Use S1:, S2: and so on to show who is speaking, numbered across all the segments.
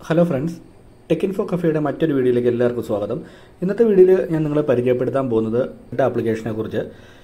S1: hello friends tech info കഫേയുടെ മറ്റൊരു വീഡിയോയിലേക്ക് എല്ലാവർക്കും സ്വാഗതം ഇന്നത്തെ വീഡിയോയിൽ ഞാൻ നിങ്ങളെ പരിചയപ്പെടുത്താൻ പോകുന്നത് ക്രെഡ് ആപ്ലിക്കേഷനെ കുറിച്ച്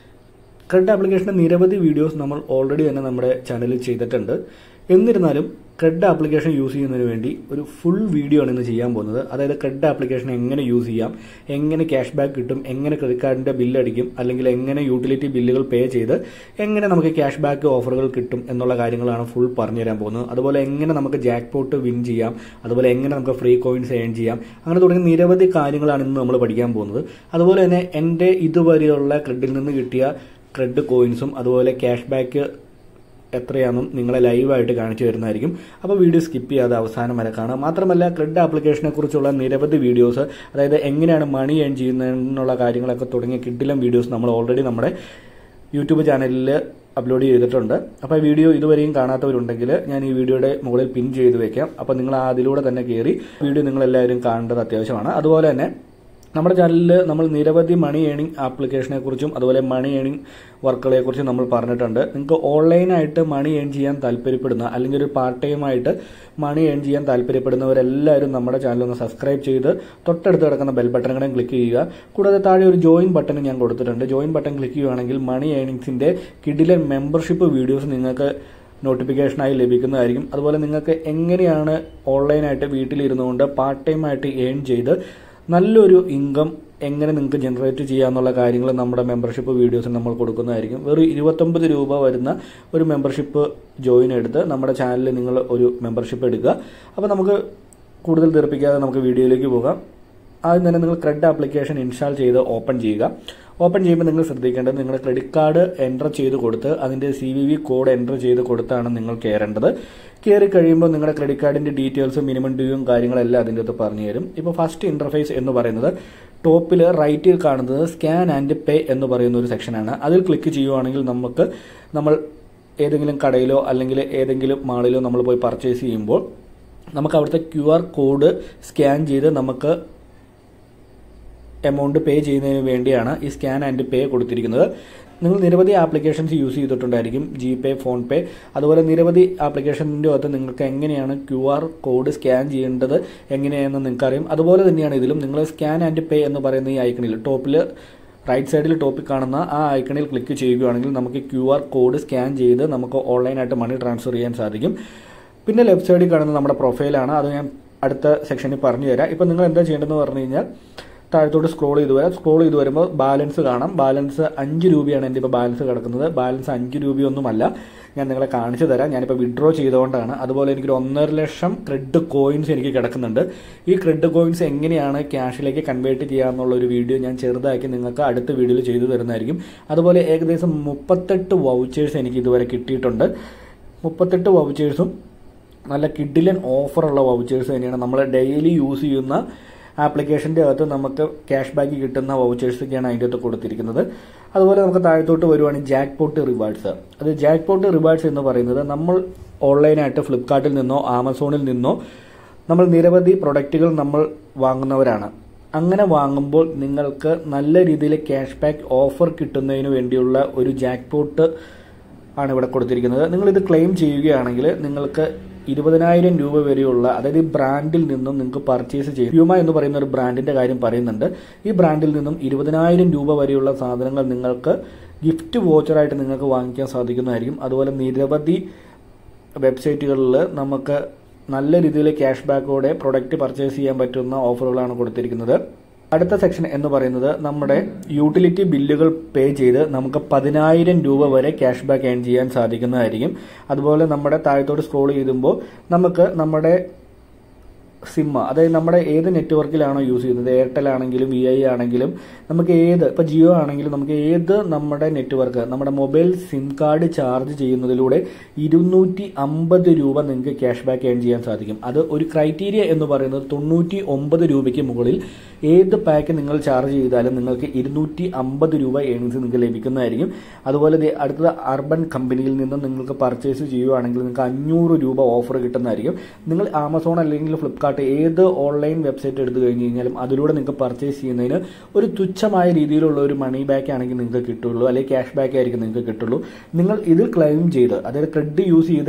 S1: ക്രെഡ് ആപ്ലിക്കേഷൻ്റെ നിരവധി വീഡിയോസ് നമ്മൾ ഓൾറെഡി തന്നെ നമ്മുടെ ചാനലിൽ ചെയ്തിട്ടുണ്ട് എന്നിരുന്നാലും ക്രെഡ് ആപ്ലിക്കേഷൻ യൂസ് ചെയ്യുന്നതിന് വേണ്ടി ഒരു ഫുൾ വീഡിയോ ആണ് ഇന്ന് ചെയ്യാൻ പോകുന്നത് അതായത് ക്രെഡ് ആപ്ലിക്കേഷൻ എങ്ങനെ യൂസ് ചെയ്യാം എങ്ങനെ ക്യാഷ് ബാക്ക് കിട്ടും എങ്ങനെ ക്രെഡിറ്റ് കാർഡിന്റെ ബില്ല് അടിക്കും അല്ലെങ്കിൽ എങ്ങനെ യൂട്ടിലിറ്റി ബില്ലുകൾ പേ ചെയ്ത് എങ്ങനെ നമുക്ക് ക്യാഷ് ബാക്ക് ഓഫറുകൾ കിട്ടും എന്നുള്ള കാര്യങ്ങളാണ് ഫുൾ പറഞ്ഞു തരാൻ പോകുന്നത് അതുപോലെ എങ്ങനെ നമുക്ക് ജാക്ക് പോട്ട് വിൻ ചെയ്യാം അതുപോലെ എങ്ങനെ നമുക്ക് ഫ്രീ കോയിൻസ് ഏൺ ചെയ്യാം അങ്ങനെ തുടങ്ങിയ നിരവധി കാര്യങ്ങളാണ് ഇന്ന് നമ്മൾ പഠിക്കാൻ പോകുന്നത് അതുപോലെ തന്നെ എൻ്റെ ഇതുവരെയുള്ള ക്രെഡിൽ നിന്ന് കിട്ടിയ ക്രെഡ് കോയിൻസും അതുപോലെ ക്യാഷ് ബാക്ക് എത്രയാണെന്നും നിങ്ങളെ ലൈവായിട്ട് കാണിച്ചു തരുന്നതായിരിക്കും അപ്പോൾ വീഡിയോ സ്കിപ്പ് ചെയ്യാതെ അവസാനം വരെ കാണാം മാത്രമല്ല ക്രെഡ് ആപ്ലിക്കേഷനെ കുറിച്ചുള്ള നിരവധി വീഡിയോസ് അതായത് എങ്ങനെയാണ് മണി ഏൺ ചെയ്യുന്നതിനുള്ള കാര്യങ്ങളൊക്കെ തുടങ്ങിയ കിഡിലം വീഡിയോസ് നമ്മൾ ഓൾറെഡി നമ്മുടെ യൂട്യൂബ് ചാനലിൽ അപ്ലോഡ് ചെയ്തിട്ടുണ്ട് അപ്പോൾ ഈ വീഡിയോ ഇതുവരെയും കാണാത്തവരുണ്ടെങ്കിൽ ഞാൻ ഈ വീഡിയോയുടെ മുകളിൽ പിൻ ചെയ്ത് വെക്കാം അപ്പോൾ നിങ്ങൾ അതിലൂടെ തന്നെ കയറി വീഡിയോ നിങ്ങളെല്ലാവരും കാണേണ്ടത് അത്യാവശ്യമാണ് അതുപോലെ തന്നെ നമ്മുടെ ചാനലിൽ നമ്മൾ നിരവധി മണി ഏണിംഗ് ആപ്ലിക്കേഷനെ കുറിച്ചും അതുപോലെ മണി ഏണിംഗ് വർക്കുകളെ കുറിച്ചും നമ്മൾ പറഞ്ഞിട്ടുണ്ട് നിങ്ങൾക്ക് ഓൺലൈനായിട്ട് മണി ഏൺ ചെയ്യാൻ താല്പര്യപ്പെടുന്ന അല്ലെങ്കിൽ ഒരു പാർട്ട് ടൈം ആയിട്ട് മണി ഏൺ ചെയ്യാൻ താല്പര്യപ്പെടുന്നവരെല്ലാവരും നമ്മുടെ ചാനൽ ഒന്ന് സബ്സ്ക്രൈബ് ചെയ്ത് തൊട്ടടുത്ത് കിടക്കുന്ന ബെൽ ബട്ടൺ കൂടെ ക്ലിക്ക് ചെയ്യുക കൂടാതെ താഴെ ഒരു ജോയിൻ ബട്ടൺ ഞാൻ കൊടുത്തിട്ടുണ്ട് ജോയിൻ ബട്ടൺ ക്ലിക്ക് ചെയ്യുകയാണെങ്കിൽ മണി ഏണിംഗ്സിന്റെ കിഡിലെ മെമ്പർഷിപ്പ് വീഡിയോസ് നിങ്ങൾക്ക് നോട്ടിഫിക്കേഷനായി ലഭിക്കുന്നതായിരിക്കും അതുപോലെ നിങ്ങൾക്ക് എങ്ങനെയാണ് ഓൺലൈനായിട്ട് വീട്ടിലിരുന്നുകൊണ്ട് പാർട്ട് ടൈം ആയിട്ട് ഏൺ ചെയ്ത് നല്ലൊരു ഇൻകം എങ്ങനെ നിങ്ങൾക്ക് ജനറേറ്റ് ചെയ്യാന്നുള്ള കാര്യങ്ങൾ നമ്മുടെ മെമ്പർഷിപ്പ് വീഡിയോസിൽ നമ്മൾ കൊടുക്കുന്നതായിരിക്കും വെറും ഇരുപത്തൊമ്പത് രൂപ വരുന്ന ഒരു മെമ്പർഷിപ്പ് ജോയിൻ എടുത്ത് നമ്മുടെ ചാനലിൽ നിങ്ങൾ ഒരു മെമ്പർഷിപ്പ് എടുക്കുക അപ്പോൾ നമുക്ക് കൂടുതൽ തീർപ്പിക്കാതെ നമുക്ക് വീഡിയോയിലേക്ക് പോകാം ആദ്യം തന്നെ നിങ്ങൾ ക്രെഡ് ആപ്ലിക്കേഷൻ ഇൻസ്റ്റാൾ ചെയ്ത് ഓപ്പൺ ചെയ്യുക ഓപ്പൺ ചെയ്യുമ്പോൾ നിങ്ങൾ ശ്രദ്ധിക്കേണ്ടത് നിങ്ങളുടെ ക്രെഡിറ്റ് കാർഡ് എൻ്റർ ചെയ്ത് കൊടുത്ത് അതിൻ്റെ C V V code enter ചെയ്ത് കൊടുത്താണ് നിങ്ങൾ കയറേണ്ടത് കയറി കഴിയുമ്പോൾ നിങ്ങളുടെ ക്രെഡിറ്റ് കാർഡിൻ്റെ ഡീറ്റെയിൽസും മിനിമം ഡ്യൂയും കാര്യങ്ങളെല്ലാം അതിൻ്റെ അകത്ത് പറഞ്ഞു തരും ഇപ്പോൾ ഫസ്റ്റ് ഇൻ്റർഫേസ് എന്ന് പറയുന്നത് ടോപ്പിൽ റൈറ്റിൽ കാണുന്നത് സ്കാൻ ആൻഡ് പേ എന്ന് പറയുന്ന ഒരു സെക്ഷനാണ് അതിൽ ക്ലിക്ക് ചെയ്യുവാണെങ്കിൽ നമുക്ക് നമ്മൾ ഏതെങ്കിലും കടയിലോ അല്ലെങ്കിൽ ഏതെങ്കിലും മാളിലോ നമ്മൾ പോയി പർച്ചേസ് ചെയ്യുമ്പോൾ നമുക്ക് അവിടുത്തെ ക്യു ആർ കോഡ് സ്കാൻ ചെയ്ത് നമുക്ക് എമൗണ്ട് പേ ചെയ്യുന്നതിന് വേണ്ടിയാണ് ഈ സ്കാൻ ആൻഡ് പേ കൊടുത്തിരിക്കുന്നത് നിങ്ങൾ നിരവധി ആപ്ലിക്കേഷൻസ് യൂസ് ചെയ്തിട്ടുണ്ടായിരിക്കും ജി പേ ഫോൺ പേ അതുപോലെ നിരവധി ആപ്ലിക്കേഷൻ്റെ അകത്ത് നിങ്ങൾക്ക് എങ്ങനെയാണ് ക്യു ആർ കോഡ് സ്കാൻ ചെയ്യേണ്ടത് എങ്ങനെയാണെന്ന് നിങ്ങൾക്കറിയാം അതുപോലെ തന്നെയാണ് ഇതിലും നിങ്ങൾ സ്കാൻ ആൻഡ് പേ എന്ന് പറയുന്ന ഈ ഐക്കണിൽ ടോപ്പിൽ റൈറ്റ് സൈഡിൽ ടോപ്പിൽ കാണുന്ന ആ ഐക്കണിൽ ക്ലിക്ക് ചെയ്യുകയാണെങ്കിൽ നമുക്ക് ക്യു ആർ കോഡ് സ്കാൻ ചെയ്ത് നമുക്ക് ഓൺലൈനായിട്ട് മണി ട്രാൻസ്ഫർ ചെയ്യാൻ സാധിക്കും പിന്നെ ലെഫ്റ്റ് സൈഡിൽ കാണുന്ന നമ്മുടെ പ്രൊഫൈലാണ് അത് ഞാൻ അടുത്ത സെക്ഷനിൽ പറഞ്ഞു തരാം ഇപ്പം നിങ്ങൾ എന്താ ചെയ്യേണ്ടതെന്ന് പറഞ്ഞു കഴിഞ്ഞാൽ താഴത്തോട്ട് സ്ക്രോൾ ചെയ്ത് വരാം സ്ക്രോൾ ചെയ്ത് വരുമ്പോൾ ബാലൻസ് കാണാം ബാലൻസ് അഞ്ച് രൂപയാണ് എൻ്റെ ഇപ്പോൾ ബാലൻസ് കിടക്കുന്നത് ബാലൻസ് അഞ്ച് രൂപയൊന്നുമല്ല ഞാൻ നിങ്ങളെ കാണിച്ചു തരാം ഞാനിപ്പോൾ വിഡ്രോ ചെയ്തുകൊണ്ടാണ് അതുപോലെ എനിക്കൊരു ഒന്നര ലക്ഷം ക്രെഡ് കോയിൻസ് എനിക്ക് കിടക്കുന്നുണ്ട് ഈ ക്രെഡ് കോയിൻസ് എങ്ങനെയാണ് ക്യാഷിലേക്ക് കൺവേർട്ട് ചെയ്യാന്നുള്ള ഒരു വീഡിയോ ഞാൻ ചെറുതാക്കി നിങ്ങൾക്ക് അടുത്ത വീഡിയോയിൽ ചെയ്തു തരുന്നതായിരിക്കും അതുപോലെ ഏകദേശം മുപ്പത്തെട്ട് വൗച്ചേഴ്സ് എനിക്ക് ഇതുവരെ കിട്ടിയിട്ടുണ്ട് മുപ്പത്തെട്ട് വൗച്ചേഴ്സും നല്ല കിഡിലൻ ഓഫറുള്ള വൗച്ചേഴ്സ് തന്നെയാണ് നമ്മൾ ഡെയിലി യൂസ് ചെയ്യുന്ന ആപ്ലിക്കേഷൻ്റെ അകത്ത് നമുക്ക് ക്യാഷ് ബാക്ക് കിട്ടുന്ന വൗച്ചേഴ്സൊക്കെയാണ് അതിൻ്റെ അകത്ത് കൊടുത്തിരിക്കുന്നത് അതുപോലെ നമുക്ക് താഴത്തോട്ട് വരുവാണെങ്കിൽ ജാക്ക് പോട്ട് റിവാർഡ്സ് അത് ജാക്ക് പോട്ട് റിവാർഡ്സ് എന്ന് പറയുന്നത് നമ്മൾ ഓൺലൈനായിട്ട് ഫ്ലിപ്കാർട്ടിൽ നിന്നോ ആമസോണിൽ നിന്നോ നമ്മൾ നിരവധി പ്രൊഡക്റ്റുകൾ നമ്മൾ വാങ്ങുന്നവരാണ് അങ്ങനെ വാങ്ങുമ്പോൾ നിങ്ങൾക്ക് നല്ല രീതിയിൽ ക്യാഷ് ബാക്ക് ഓഫർ കിട്ടുന്നതിന് വേണ്ടിയുള്ള ഒരു ജാക്ക് പോട്ട് ആണ് ഇവിടെ കൊടുത്തിരിക്കുന്നത് നിങ്ങളിത് ക്ലെയിം ചെയ്യുകയാണെങ്കിൽ നിങ്ങൾക്ക് ഇരുപതിനായിരം രൂപ വരെയുള്ള അതായത് ഈ ബ്രാൻഡിൽ നിന്നും നിങ്ങൾക്ക് പർച്ചേസ് ചെയ്യും ഹ്യൂമ എന്ന് പറയുന്ന ഒരു ബ്രാൻഡിന്റെ കാര്യം പറയുന്നുണ്ട് ഈ ബ്രാൻഡിൽ നിന്നും ഇരുപതിനായിരം രൂപ വരെയുള്ള സാധനങ്ങൾ നിങ്ങൾക്ക് ഗിഫ്റ്റ് വോച്ചറായിട്ട് നിങ്ങൾക്ക് വാങ്ങിക്കാൻ സാധിക്കുന്നതായിരിക്കും അതുപോലെ നിരവധി വെബ്സൈറ്റുകളിൽ നമുക്ക് നല്ല രീതിയിൽ ക്യാഷ് ബാക്കോടെ പ്രൊഡക്റ്റ് പർച്ചേസ് ചെയ്യാൻ പറ്റുന്ന ഓഫറുകളാണ് കൊടുത്തിരിക്കുന്നത് അടുത്ത സെക്ഷൻ എന്ന് പറയുന്നത് നമ്മുടെ യൂട്ടിലിറ്റി ബില്ലുകൾ പേ ചെയ്ത് നമുക്ക് പതിനായിരം രൂപ വരെ ക്യാഷ് ബാക്ക് ഏൺ ചെയ്യാൻ സാധിക്കുന്നതായിരിക്കും അതുപോലെ നമ്മുടെ താഴത്തോട്ട് സ്ക്രോൾ ചെയ്യുമ്പോൾ നമുക്ക് നമ്മുടെ സിമ്മ അതായത് നമ്മുടെ ഏത് നെറ്റ്വർക്കിലാണോ യൂസ് ചെയ്യുന്നത് എയർടെൽ ആണെങ്കിലും വി ഐ ആണെങ്കിലും നമുക്ക് ഏത് ഇപ്പോൾ ജിയോ ആണെങ്കിലും നമുക്ക് ഏത് നമ്മുടെ നെറ്റ്വർക്ക് നമ്മുടെ മൊബൈൽ സിം കാർഡ് ചാർജ് ചെയ്യുന്നതിലൂടെ ഇരുന്നൂറ്റി അമ്പത് രൂപ നിങ്ങൾക്ക് ക്യാഷ് ബാക്ക് ഏൺ ചെയ്യാൻ സാധിക്കും അത് ഒരു ക്രൈറ്റീരിയ എന്ന് പറയുന്നത് തൊണ്ണൂറ്റി ഒമ്പത് രൂപയ്ക്ക് മുകളിൽ ഏത് പാക്ക് നിങ്ങൾ ചാർജ് ചെയ്താലും നിങ്ങൾക്ക് ഇരുന്നൂറ്റി അമ്പത് രൂപ ഏണിങ്സ് നിങ്ങൾക്ക് ലഭിക്കുന്നതായിരിക്കും അതുപോലെ ദേ അടുത്തത് അർബൻ കമ്പനിയിൽ നിന്ന് നിങ്ങൾക്ക് പർച്ചേസ് ചെയ്യുകയാണെങ്കിൽ നിങ്ങൾക്ക് അഞ്ഞൂറ് രൂപ ഓഫർ കിട്ടുന്നതായിരിക്കും നിങ്ങൾ ആമസോൺ അല്ലെങ്കിൽ ഫ്ലിപ്കാർട്ട് ഏത് ഓൺലൈൻ വെബ്സൈറ്റ് എടുത്തു കഴിഞ്ഞ് കഴിഞ്ഞാലും അതിലൂടെ നിങ്ങൾക്ക് പർച്ചേസ് ചെയ്യുന്നതിന് ഒരു തുച്ഛമായ രീതിയിലുള്ള ഒരു മണി ബാക്ക് ആണെങ്കിൽ നിങ്ങൾക്ക് കിട്ടുള്ളൂ അല്ലെങ്കിൽ ക്യാഷ് ബാക്ക് ആയിരിക്കും നിങ്ങൾക്ക് കിട്ടുള്ളൂ നിങ്ങൾ ഇതിൽ ക്ലെയിം ചെയ്ത് അതായത് ക്രെഡിറ്റ് യൂസ് ചെയ്ത്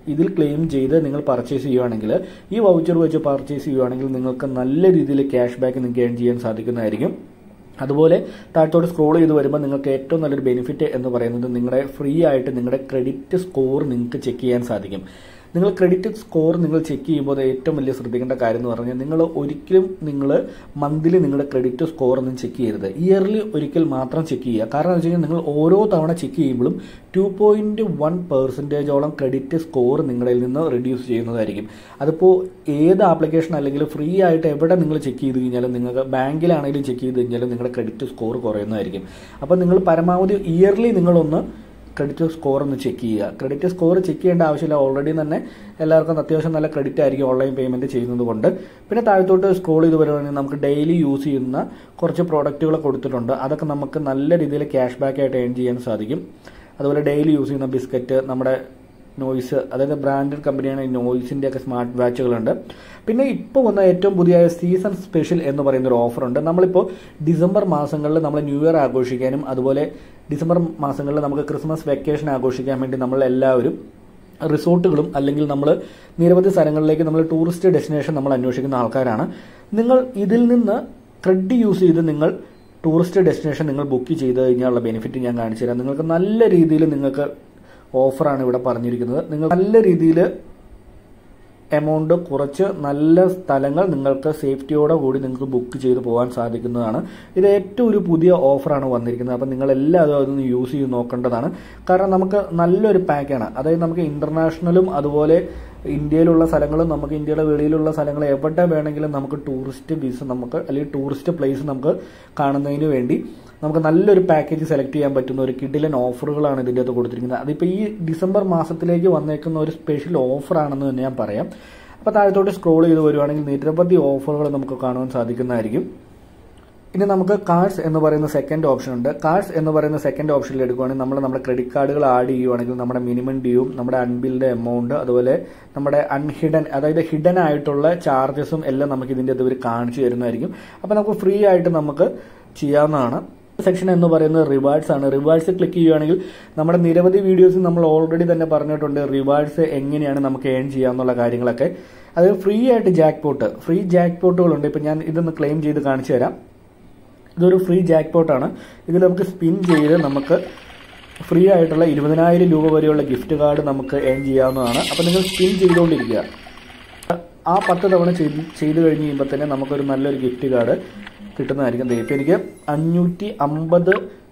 S1: ഇതിൽ ക്ലെയിം ചെയ്ത് നിങ്ങൾ പർച്ചേസ് ചെയ്യുവാണെങ്കിൽ ഈ വൗച്ചർ വെച്ച് പർച്ചേസ് ചെയ്യുവാണെങ്കിൽ നിങ്ങൾക്ക് നല്ല രീതിയിൽ ക്യാഷ് ബാക്ക് നിങ്ങൾക്ക് ഏൺ ചെയ്യാൻ സാധിക്കുന്നതായിരിക്കും അതുപോലെ താഴത്തോട്ട് സ്ക്രോൾ ചെയ്ത് വരുമ്പോൾ നിങ്ങൾക്ക് ഏറ്റവും നല്ലൊരു ബെനിഫിറ്റ് എന്ന് പറയുന്നത് നിങ്ങളുടെ ഫ്രീ ആയിട്ട് നിങ്ങളുടെ ക്രെഡിറ്റ് സ്കോർ നിങ്ങൾക്ക് ചെക്ക് ചെയ്യാൻ സാധിക്കും നിങ്ങൾ ക്രെഡിറ്റ് സ്കോർ നിങ്ങൾ ചെക്ക് ചെയ്യുമ്പോൾ ഏറ്റവും വലിയ ശ്രദ്ധിക്കേണ്ട കാര്യം എന്ന് പറഞ്ഞാൽ നിങ്ങൾ ഒരിക്കലും നിങ്ങൾ മന്ത്ലി നിങ്ങളുടെ ക്രെഡിറ്റ് സ്കോർ ഒന്നും ചെക്ക് ചെയ്യരുത് ഇയർലി ഒരിക്കൽ മാത്രം ചെക്ക് ചെയ്യുക കാരണം എന്ന് വെച്ച് കഴിഞ്ഞാൽ നിങ്ങൾ ഓരോ തവണ ചെക്ക് ചെയ്യുമ്പോഴും ടു പോയിന്റ് വൺ പെർസെൻറ്റേജോളം ക്രെഡിറ്റ് സ്കോർ നിങ്ങളിൽ നിന്ന് റിഡ്യൂസ് ചെയ്യുന്നതായിരിക്കും അതിപ്പോൾ ഏത് ആപ്ലിക്കേഷൻ അല്ലെങ്കിൽ ഫ്രീ ആയിട്ട് എവിടെ നിങ്ങൾ ചെക്ക് ചെയ്ത് കഴിഞ്ഞാലും നിങ്ങൾക്ക് ബാങ്കിലാണെങ്കിലും ചെക്ക് ചെയ്ത് കഴിഞ്ഞാലും നിങ്ങളുടെ ക്രെഡിറ്റ് സ്കോർ കുറയുന്നതായിരിക്കും അപ്പോൾ നിങ്ങൾ പരമാവധി ഇയർലി നിങ്ങളൊന്ന് ക്രെഡിറ്റ് സ്കോർ ഒന്ന് ചെക്ക് ചെയ്യുക ക്രെഡിറ്റ് സ്കോർ ചെക്ക് ചെയ്യേണ്ട ആവശ്യമില്ല ഓൾറെഡി തന്നെ എല്ലാവർക്കും അത്യാവശ്യം നല്ല ക്രെഡിറ്റ് ആയിരിക്കും ഓൺലൈൻ പേയ്മെന്റ് ചെയ്യുന്നത് കൊണ്ട് പിന്നെ താഴത്തോട്ട് സ്ക്രോൾ ചെയ്ത് വരുവാണെങ്കിൽ നമുക്ക് ഡെയിലി യൂസ് ചെയ്യുന്ന കുറച്ച് പ്രോഡക്റ്റുകൾ കൊടുത്തിട്ടുണ്ട് അതൊക്കെ നമുക്ക് നല്ല രീതിയിൽ ക്യാഷ് ബാക്ക് ആയിട്ട് ഏൺ ചെയ്യാൻ സാധിക്കും അതുപോലെ ഡെയിലി യൂസ് ചെയ്യുന്ന ബിസ്ക്കറ്റ് നമ്മുടെ നോയ്സ് അതായത് ബ്രാൻഡഡ് കമ്പനിയാണ് ഈ നോയ്സിൻ്റെ ഒക്കെ സ്മാർട്ട് വാച്ചുകളുണ്ട് പിന്നെ ഇപ്പോൾ വന്ന ഏറ്റവും പുതിയ സീസൺ സ്പെഷ്യൽ എന്ന് പറയുന്ന ഒരു ഓഫറുണ്ട് നമ്മളിപ്പോൾ ഡിസംബർ മാസങ്ങളിൽ നമ്മൾ ന്യൂ ഇയർ ആഘോഷിക്കാനും അതുപോലെ ഡിസംബർ മാസങ്ങളിൽ നമുക്ക് ക്രിസ്മസ് വെക്കേഷൻ ആഘോഷിക്കാൻ വേണ്ടി നമ്മൾ എല്ലാവരും റിസോർട്ടുകളും അല്ലെങ്കിൽ നമ്മൾ നിരവധി സ്ഥലങ്ങളിലേക്ക് നമ്മൾ ടൂറിസ്റ്റ് ഡെസ്റ്റിനേഷൻ നമ്മൾ അന്വേഷിക്കുന്ന ആൾക്കാരാണ് നിങ്ങൾ ഇതിൽ നിന്ന് ക്രെഡിറ്റ് യൂസ് ചെയ്ത് നിങ്ങൾ ടൂറിസ്റ്റ് ഡെസ്റ്റിനേഷൻ നിങ്ങൾ ബുക്ക് ചെയ്ത് കഴിഞ്ഞാലുള്ള ബെനിഫിറ്റ് ഞാൻ കാണിച്ചു തരാം നിങ്ങൾക്ക് നല്ല രീതിയിൽ നിങ്ങൾക്ക് ഓഫറാണ് ഇവിടെ പറഞ്ഞിരിക്കുന്നത് നിങ്ങൾ നല്ല രീതിയിൽ എമൗണ്ട് കുറച്ച് നല്ല സ്ഥലങ്ങൾ നിങ്ങൾക്ക് സേഫ്റ്റിയോടെ കൂടി നിങ്ങൾക്ക് ബുക്ക് ചെയ്ത് പോകാൻ സാധിക്കുന്നതാണ് ഇത് ഏറ്റവും ഒരു പുതിയ ഓഫറാണ് വന്നിരിക്കുന്നത് അപ്പം നിങ്ങൾ എല്ലാവരും അതൊന്ന് യൂസ് ചെയ്ത് നോക്കേണ്ടതാണ് കാരണം നമുക്ക് നല്ലൊരു പാക്കാണ് അതായത് നമുക്ക് ഇന്റർനാഷണലും അതുപോലെ ഇന്ത്യയിലുള്ള സ്ഥലങ്ങളും നമുക്ക് ഇന്ത്യയുടെ വെളിയിലുള്ള സ്ഥലങ്ങൾ എവിടെ വേണമെങ്കിലും നമുക്ക് ടൂറിസ്റ്റ് വിസ നമുക്ക് അല്ലെങ്കിൽ ടൂറിസ്റ്റ് പ്ലേസ് നമുക്ക് കാണുന്നതിന് വേണ്ടി നമുക്ക് നല്ലൊരു പാക്കേജ് സെലക്ട് ചെയ്യാൻ പറ്റുന്ന ഒരു കിഡിലൻ ഓഫറുകളാണ് ഇതിൻ്റെ അകത്ത് കൊടുത്തിരിക്കുന്നത് അതിപ്പോൾ ഈ ഡിസംബർ മാസത്തിലേക്ക് വന്നേക്കുന്ന ഒരു സ്പെഷ്യൽ ഓഫറാണെന്ന് തന്നെ ഞാൻ പറയാം അപ്പോൾ താഴത്തോട്ട് സ്ക്രോൾ ചെയ്ത് വരുവാണെങ്കിൽ നിരവധി ഓഫറുകൾ നമുക്ക് കാണുവാൻ സാധിക്കുന്നതായിരിക്കും ഇനി നമുക്ക് കാർഡ്സ് എന്ന് പറയുന്ന സെക്കൻഡ് ഓപ്ഷൻ ഉണ്ട് കാർഡ്സ് എന്ന് പറയുന്ന സെക്കൻഡ് ഓപ്ഷനിൽ എടുക്കുകയാണെങ്കിൽ നമ്മൾ നമ്മുടെ ക്രെഡിറ്റ് കാർഡുകൾ ആഡ് ചെയ്യുവാണെങ്കിൽ നമ്മുടെ മിനിമം ഡ്യൂവും നമ്മുടെ അൺബിൽഡ് എമൗണ്ട് അതുപോലെ നമ്മുടെ അൺഹിഡൻ അതായത് ഹിഡൻ ആയിട്ടുള്ള ചാർജസും എല്ലാം നമുക്ക് ഇതിൻ്റെ അത് ഇവർ കാണിച്ചു തരുന്നതായിരിക്കും അപ്പോൾ നമുക്ക് ഫ്രീ ആയിട്ട് നമുക്ക് ചെയ്യാവുന്നതാണ് സെക്ഷൻ എന്ന് പറയുന്നത് റിവാർഡ്സ് ആണ് റിവാർഡ്സ് ക്ലിക്ക് ചെയ്യുകയാണെങ്കിൽ നമ്മുടെ നിരവധി വീഡിയോസ് നമ്മൾ ഓൾറെഡി തന്നെ പറഞ്ഞിട്ടുണ്ട് റിവാർഡ്സ് എങ്ങനെയാണ് നമുക്ക് ഏൺ ചെയ്യാമെന്നുള്ള കാര്യങ്ങളൊക്കെ അത് ഫ്രീ ആയിട്ട് ജാക്ക് പോട്ട് ഫ്രീ ജാക്ക് പോട്ടുകളുണ്ട് ഇപ്പം ഞാൻ ഇതൊന്ന് ക്ലെയിം ചെയ്ത് കാണിച്ചു തരാം ഇതൊരു ഫ്രീ ജാക്ക് പോട്ടാണ് ഇതിൽ നമുക്ക് സ്പിൻ ചെയ്ത് നമുക്ക് ഫ്രീ ആയിട്ടുള്ള ഇരുപതിനായിരം രൂപ വരെയുള്ള ഗിഫ്റ്റ് കാർഡ് നമുക്ക് ഏൺ ചെയ്യാവുന്നതാണ് അപ്പം നിങ്ങൾ സ്പിൻ ചെയ്തുകൊണ്ടിരിക്കുക ആ പത്ത് തവണ ചെയ്ത് ചെയ്ത് കഴിഞ്ഞ് കഴിയുമ്പോൾ തന്നെ നമുക്കൊരു നല്ലൊരു ഗിഫ്റ്റ് കാർഡ് കിട്ടുന്നതായിരിക്കും ഇപ്പം എനിക്ക് അഞ്ഞൂറ്റി അമ്പത്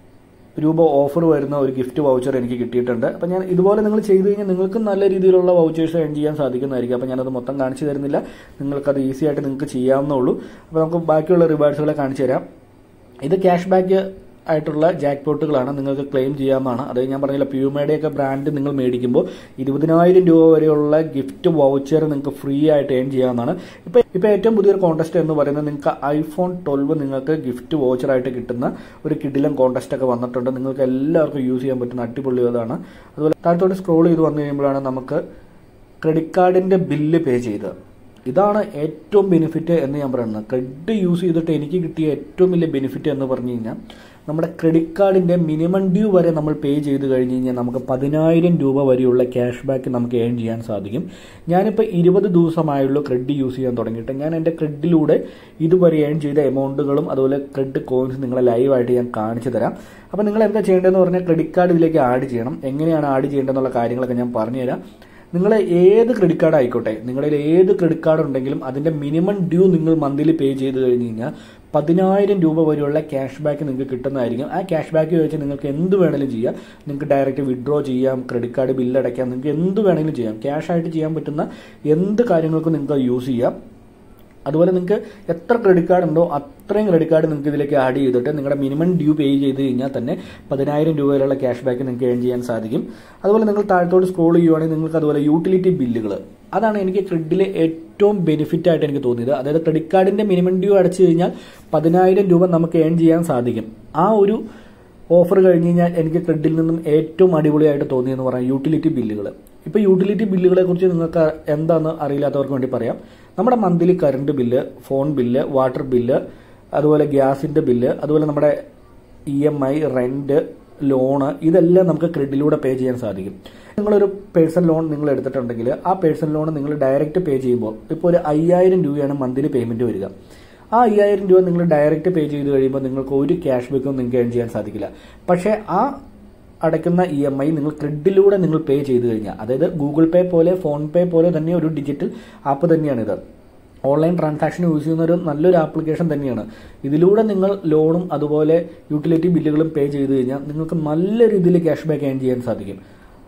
S1: രൂപ ഓഫർ വരുന്ന ഒരു ഗിഫ്റ്റ് വൗച്ചർ എനിക്ക് കിട്ടിയിട്ടുണ്ട് അപ്പം ഞാൻ ഇതുപോലെ നിങ്ങൾ ചെയ്ത് കഴിഞ്ഞാൽ നിങ്ങൾക്ക് നല്ല രീതിയിലുള്ള വൗച്ചേഴ്സ് ഏൺ ചെയ്യാൻ സാധിക്കുന്നതായിരിക്കും അപ്പം ഞാനത് മൊത്തം കാണിച്ചു തരുന്നില്ല നിങ്ങൾക്കത് ഈസി ആയിട്ട് നിങ്ങൾക്ക് ചെയ്യാവുന്നുള്ളൂ അപ്പോൾ നമുക്ക് ബാക്കിയുള്ള റിവാർഡ്സുകളെ കാണിച്ചു തരാം ഇത് ക്യാഷ് ബാക്ക് ആയിട്ടുള്ള ജാക്ക് പോട്ടുകളാണ് നിങ്ങൾക്ക് ക്ലെയിം ചെയ്യാവുന്നതാണ് അതായത് ഞാൻ പറഞ്ഞില്ല പ്യൂമയുടെയൊക്കെ ബ്രാൻഡ് നിങ്ങൾ മേടിക്കുമ്പോൾ ഇരുപതിനായിരം രൂപ വരെയുള്ള ഗിഫ്റ്റ് വൗച്ചർ നിങ്ങൾക്ക് ഫ്രീ ആയിട്ട് ഏൺ ചെയ്യാവുന്നതാണ് ഇപ്പോൾ ഇപ്പോൾ ഏറ്റവും പുതിയൊരു കോൺടെസ്റ്റ് എന്ന് പറയുന്നത് നിങ്ങൾക്ക് ഐഫോൺ ട്വൽവ് നിങ്ങൾക്ക് ഗിഫ്റ്റ് വൗച്ചറായിട്ട് കിട്ടുന്ന ഒരു കിടിലം കോൺടെസ്റ്റ് ഒക്കെ വന്നിട്ടുണ്ട് നിങ്ങൾക്ക് എല്ലാവർക്കും യൂസ് ചെയ്യാൻ പറ്റുന്ന അടിപൊളി അതാണ് അതുപോലെ താഴത്തോട്ട് സ്ക്രോൾ ചെയ്ത് വന്നു കഴിയുമ്പോഴാണ് നമുക്ക് ക്രെഡിറ്റ് കാർഡിൻ്റെ ബില്ല് പേ ചെയ്തത് ഇതാണ് ഏറ്റവും ബെനിഫിറ്റ് എന്ന് ഞാൻ പറയുന്നത് ക്രെഡിറ്റ് യൂസ് ചെയ്തിട്ട് എനിക്ക് കിട്ടിയ ഏറ്റവും വലിയ ബെനിഫിറ്റ് എന്ന് പറഞ്ഞു കഴിഞ്ഞാൽ നമ്മുടെ ക്രെഡിറ്റ് കാർഡിൻ്റെ മിനിമം ഡ്യൂ വരെ നമ്മൾ പേ ചെയ്ത് കഴിഞ്ഞ് കഴിഞ്ഞാൽ നമുക്ക് പതിനായിരം രൂപ വരെയുള്ള ക്യാഷ് ബാക്ക് നമുക്ക് ഏൺ ചെയ്യാൻ സാധിക്കും ഞാനിപ്പോൾ ഇരുപത് ദിവസമായുള്ളൂ ക്രെഡിറ്റ് യൂസ് ചെയ്യാൻ തുടങ്ങിയിട്ട് ഞാൻ എൻ്റെ ക്രെഡിറ്റിലൂടെ ഇതുവരെ ഏൺ ചെയ്ത എമൗണ്ടുകളും അതുപോലെ ക്രെഡിറ്റ് കോയിൻസ് നിങ്ങളെ ലൈവായിട്ട് ഞാൻ കാണിച്ചു തരാം അപ്പോൾ നിങ്ങൾ എന്താ ചെയ്യേണ്ടതെന്ന് പറഞ്ഞാൽ ക്രെഡിറ്റ് കാർഡ് ഇതിലേക്ക് ആഡ് ചെയ്യണം എങ്ങനെയാണ് ആഡ് ചെയ്യേണ്ടതെന്നുള്ള കാര്യങ്ങളൊക്കെ ഞാൻ പറഞ്ഞുതരാം നിങ്ങൾ ഏത് ക്രെഡിറ്റ് കാർഡ് ആയിക്കോട്ടെ നിങ്ങളുടെ ഏത് ക്രെഡിറ്റ് കാർഡ് ഉണ്ടെങ്കിലും അതിന്റെ മിനിമം ഡ്യൂ നിങ്ങൾ മന്ത്ലി പേ ചെയ്ത് കഴിഞ്ഞ് കഴിഞ്ഞാൽ പതിനായിരം രൂപ വരെയുള്ള ക്യാഷ് ബാക്ക് നിങ്ങൾക്ക് കിട്ടുന്നതായിരിക്കും ആ ക്യാഷ് ബാക്ക് വെച്ച് നിങ്ങൾക്ക് എന്ത് വേണമെങ്കിലും ചെയ്യാം നിങ്ങൾക്ക് ഡയറക്റ്റ് വിഡ്രോ ചെയ്യാം ക്രെഡിറ്റ് കാർഡ് ബില്ല് അടയ്ക്കാം നിങ്ങൾക്ക് എന്ത് വേണമെങ്കിലും ചെയ്യാം ക്യാഷ് ആയിട്ട് ചെയ്യാൻ പറ്റുന്ന എന്ത് കാര്യങ്ങൾക്കും നിങ്ങൾക്ക് യൂസ് ചെയ്യാം അതുപോലെ നിങ്ങൾക്ക് എത്ര ക്രെഡിറ്റ് കാർഡ് ഉണ്ടോ അത്രയും ക്രെഡിറ്റ് കാർഡ് നിങ്ങൾക്ക് ഇതിലേക്ക് ആഡ് ചെയ്തിട്ട് നിങ്ങളുടെ മിനിമം ഡ്യൂ പേ ചെയ്ത് കഴിഞ്ഞാൽ തന്നെ പതിനായിരം രൂപ വരെയുള്ള ക്യാഷ് ബാക്ക് നിങ്ങൾക്ക് ഏൺ ചെയ്യാൻ സാധിക്കും അതുപോലെ നിങ്ങൾ താഴത്തോട്ട് സ്ക്രോൾ ചെയ്യുവാണെങ്കിൽ നിങ്ങൾക്ക് അതുപോലെ യൂട്ടിലിറ്റി ബില്ലുകൾ അതാണ് എനിക്ക് ക്രെഡിറ്റിലെ ഏറ്റവും ബെനിഫിറ്റ് ആയിട്ട് എനിക്ക് തോന്നിയത് അതായത് ക്രെഡിറ്റ് കാർഡിന്റെ മിനിമം ഡ്യൂ അടച്ചു കഴിഞ്ഞാൽ പതിനായിരം രൂപ നമുക്ക് ഏൺ ചെയ്യാൻ സാധിക്കും ആ ഒരു ഓഫർ കഴിഞ്ഞ് കഴിഞ്ഞാൽ എനിക്ക് ക്രെഡിറ്റിൽ നിന്നും ഏറ്റവും അടിപൊളിയായിട്ട് തോന്നിയെന്ന് പറയാം യൂട്ടിലിറ്റി ബില്ലുകൾ ഇപ്പോൾ യൂട്ടിലിറ്റി ബില്ലുകളെ കുറിച്ച് നിങ്ങൾക്ക് എന്താണെന്ന് അറിയില്ലാത്തവർക്ക് വേണ്ടി പറയാം നമ്മുടെ monthly current bill phone bill water bill അതുപോലെ ഗ്യാസിൻ്റെ ബില്ല് അതുപോലെ നമ്മുടെ E M I rent loan ഇതെല്ലാം നമുക്ക് ക്രെഡിറ്റിലൂടെ പേ ചെയ്യാൻ സാധിക്കും നിങ്ങളൊരു പേഴ്സണൽ ലോൺ നിങ്ങൾ എടുത്തിട്ടുണ്ടെങ്കിൽ ആ പേഴ്സണൽ ലോൺ നിങ്ങൾ ഡയറക്റ്റ് പേ ചെയ്യുമ്പോൾ ഇപ്പോൾ ഒരു അയ്യായിരം രൂപയാണ് മന്ത്ലി പേയ്മെന്റ് വരിക ആ അയ്യായിരം രൂപ നിങ്ങൾ ഡയറക്റ്റ് പേ ചെയ്ത് കഴിയുമ്പോൾ നിങ്ങൾക്ക് ഒരു ക്യാഷ് ബാക്കും നിങ്ങൾക്ക് ഏൺ ചെയ്യാൻ സാധിക്കില്ല പക്ഷേ ആ അടയ്ക്കുന്ന ഇ എം ഐ നിങ്ങൾ ക്രെഡിറ്റിലൂടെ നിങ്ങൾ പേ ചെയ്ത് കഴിഞ്ഞാൽ അതായത് ഗൂഗിൾ പേ പോലെ ഫോൺ പേ പോലെ തന്നെ ഒരു ഡിജിറ്റൽ ആപ്പ് തന്നെയാണിത് ഓൺലൈൻ ട്രാൻസാക്ഷൻ യൂസ് ചെയ്യുന്ന ഒരു നല്ലൊരു ആപ്ലിക്കേഷൻ തന്നെയാണ് ഇതിലൂടെ നിങ്ങൾ ലോണും അതുപോലെ യൂട്ടിലിറ്റി ബില്ലുകളും പേ ചെയ്ത് കഴിഞ്ഞാൽ നിങ്ങൾക്ക് നല്ല രീതിയിൽ ക്യാഷ് ബാക്ക് ഏൺ ചെയ്യാൻ സാധിക്കും